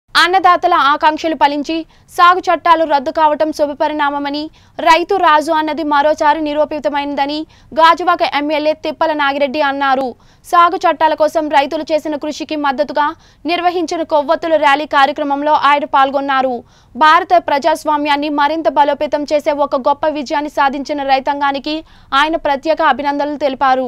అన్నదాతల ఆకాంక్షలు ఫలించి సాగు చట్టాలు రద్దు కావటం శుభపరిణామమని రైతు రాజు అన్నది మరోసారి నిరూపితమైందని గాజువాక ఎమ్మెల్యే తిప్పల నాగిరెడ్డి అన్నారు సాగు చట్టాల కోసం రైతులు చేసిన కృషికి మద్దతుగా నిర్వహించిన కొవ్వొత్తుల ర్యాలీ కార్యక్రమంలో ఆయన పాల్గొన్నారు భారత ప్రజాస్వామ్యాన్ని మరింత బలోపేతం చేసే ఒక గొప్ప విజయాన్ని సాధించిన రైతాంగానికి ఆయన ప్రత్యేక అభినందనలు తెలిపారు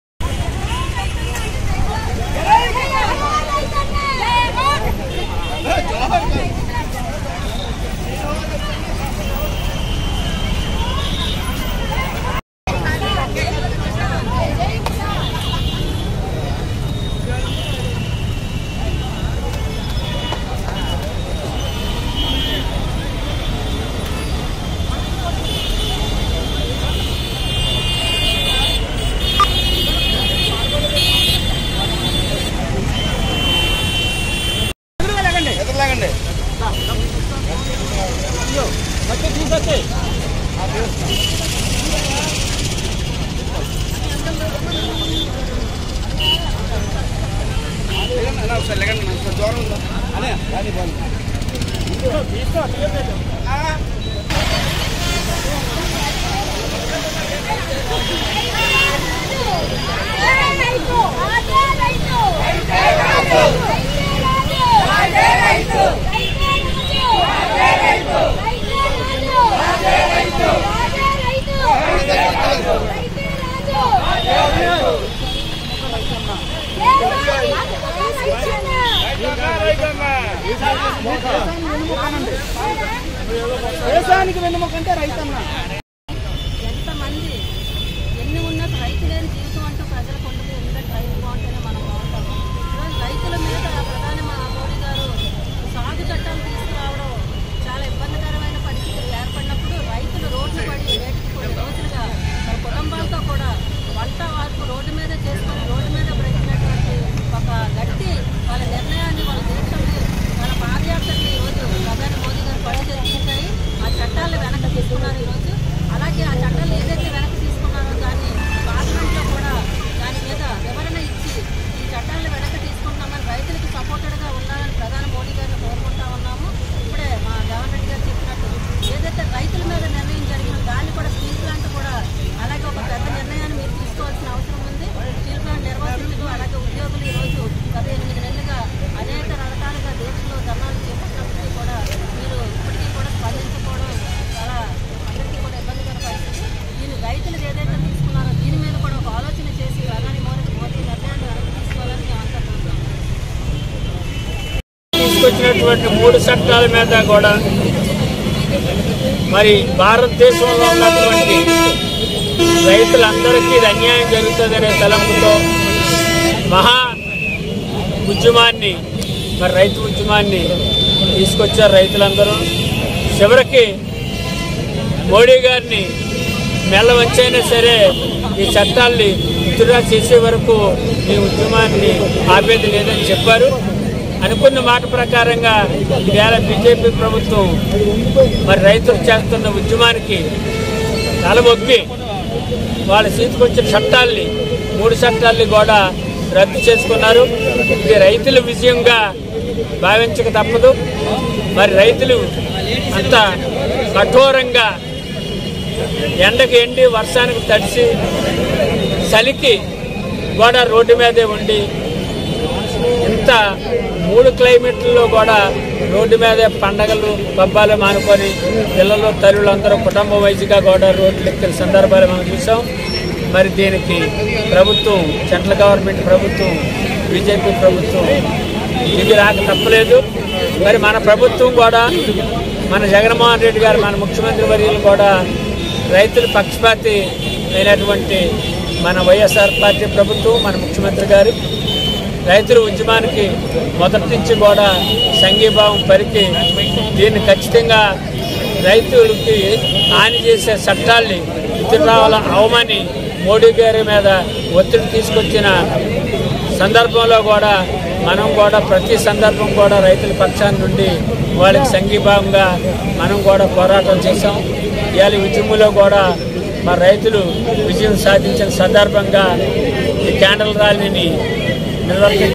ఎదురులాగండి అన్న, ఒకసారి లెగండి అన్న, ఒకసారి దూరం ఉందా? అనే, రాని బాగుంది. ఆ. దేశానికి వెన్నుముకంటే రైతన్న ఎంతమంది ఎన్ని ఉన్న రైతు లేని జీవితం అంటూ ప్రజలకు ఉండదు ఎందుకంటే రైతు బాగుంటేనే మనం బాగుంటాము ఈరోజు రైతుల మీద ప్రధాని మా మోడీ గారు సాగు చట్టాలు తీసుకురావడం చాలా ఇబ్బందికరమైన పరిస్థితులు ఏర్పడినప్పుడు రైతులు రోడ్లు పడి నేటికి కొన్ని రోజులుగా వాళ్ళ కుటుంబాలతో కూడా వంట వార్పు రోడ్డు మీద చేసుకొని రోడ్డు మీద బ్రతికినటువంటి ఒక గట్టి వాళ్ళ నిర్ణయాన్ని వాళ్ళ దీక్షల్ని వాళ్ళ పాదయాత్రని ఈరోజు ప్రధాని మోదీ గారు పడి తెచ్చించాయి ఆ చట్టాలను వెనక్కి తీసుకున్నారు ఈరోజు అలాగే ఆ చట్టాలు ఏదైతే వెనక్కి తీసుకున్నారో దాన్ని పార్లమెంట్లో కూడా దాని మీద వివరణ ఇచ్చి ఈ చట్టాలను వెనక్కి తీసుకుంటామని రైతులకు సపోర్టెడ్గా ఉండాలని ప్రధాని మోడీ గారిని కోరుకుంటా ఉన్నాము ఇప్పుడే మా జగన్ రెడ్డి గారు చెప్పినట్టు ఏదైతే రైతుల మీద నిర్ణయం జరిగిందో దాన్ని కూడా స్టీల్ ప్లాంట్ కూడా అలాగే ఒక పెద్ద నిర్ణయాన్ని మీరు తీసుకోవాల్సిన అవసరం ఉంది స్టీల్ ప్లాంట్ నిర్వాసితులు అలాగే ఉద్యోగులు ఈరోజు గత ఎనిమిది నెలలుగా అనేక రకాలుగా దేశంలో ధర్నాలు చేపట్టినప్పటికీ కూడా మీరు ఇప్పటికీ కూడా స్పందించకపోవడం చాలా అందరికీ కూడా ఇబ్బందికర పరిస్థితి దీని రైతులు ఏదైతే తీసుకున్నారో దీని మీద కూడా ఒక ఆలోచన చేసి ప్రధాని మోదీ మోదీ నిర్ణయాన్ని వెనక్కి తీసుకోవాలని మేము అంతా కోరుతాం తీసుకొచ్చినటువంటి మూడు చట్టాల మీద కూడా మరి భారతదేశంలో ఉన్నటువంటి రైతులందరికీ ఇది అన్యాయం జరుగుతుందనే తలంపుతో మహా ఉద్యమాన్ని మరి రైతు ఉద్యమాన్ని తీసుకొచ్చారు రైతులందరూ చివరికి మోడీ గారిని మెల్ల వంచైనా సరే ఈ చట్టాల్ని విత్డ్రా చేసే వరకు ఈ ఉద్యమాన్ని ఆపేది లేదని చెప్పారు అనుకున్న మాట ప్రకారంగా ఇవాళ బీజేపీ ప్రభుత్వం మరి రైతులు చేస్తున్న ఉద్యమానికి తలబొక్కి వాళ్ళ చేతికొచ్చిన చట్టాల్ని మూడు చట్టాల్ని కూడా రద్దు చేసుకున్నారు ఇది రైతుల విజయంగా భావించక తప్పదు మరి రైతులు అంత కఠోరంగా ఎండకు ఎండి వర్షానికి తడిసి చలికి కూడా రోడ్డు మీదే ఉండి ఇంత మూడు క్లైమేట్లలో కూడా రోడ్డు మీదే పండగలు పబ్బాలు మానుకొని పిల్లలు తల్లులు అందరూ కుటుంబ వైద్యగా కూడా రోడ్లు ఎక్కిన సందర్భాలు మనం చూసాం మరి దీనికి ప్రభుత్వం సెంట్రల్ గవర్నమెంట్ ప్రభుత్వం బీజేపీ ప్రభుత్వం ఇది రాక తప్పలేదు మరి మన ప్రభుత్వం కూడా మన జగన్మోహన్ రెడ్డి గారు మన ముఖ్యమంత్రి వర్యులు కూడా రైతుల పక్షపాతి అయినటువంటి మన వైఎస్ఆర్ పార్టీ ప్రభుత్వం మన ముఖ్యమంత్రి గారు రైతుల ఉద్యమానికి మొదటి నుంచి కూడా సంఘీభావం పలికి దీన్ని ఖచ్చితంగా రైతులకి హాని చేసే చట్టాల్ని విత్డ్రావల అవమని మోడీ గారి మీద ఒత్తిడి తీసుకొచ్చిన సందర్భంలో కూడా మనం కూడా ప్రతి సందర్భం కూడా రైతుల పక్షాన్ని నుండి వాళ్ళకి సంఘీభావంగా మనం కూడా పోరాటం చేశాం ఇవాళ ఈ ఉద్యమంలో కూడా మా రైతులు విజయం సాధించిన సందర్భంగా ఈ క్యాండల్ ర్యాలీని నిర్వర్తి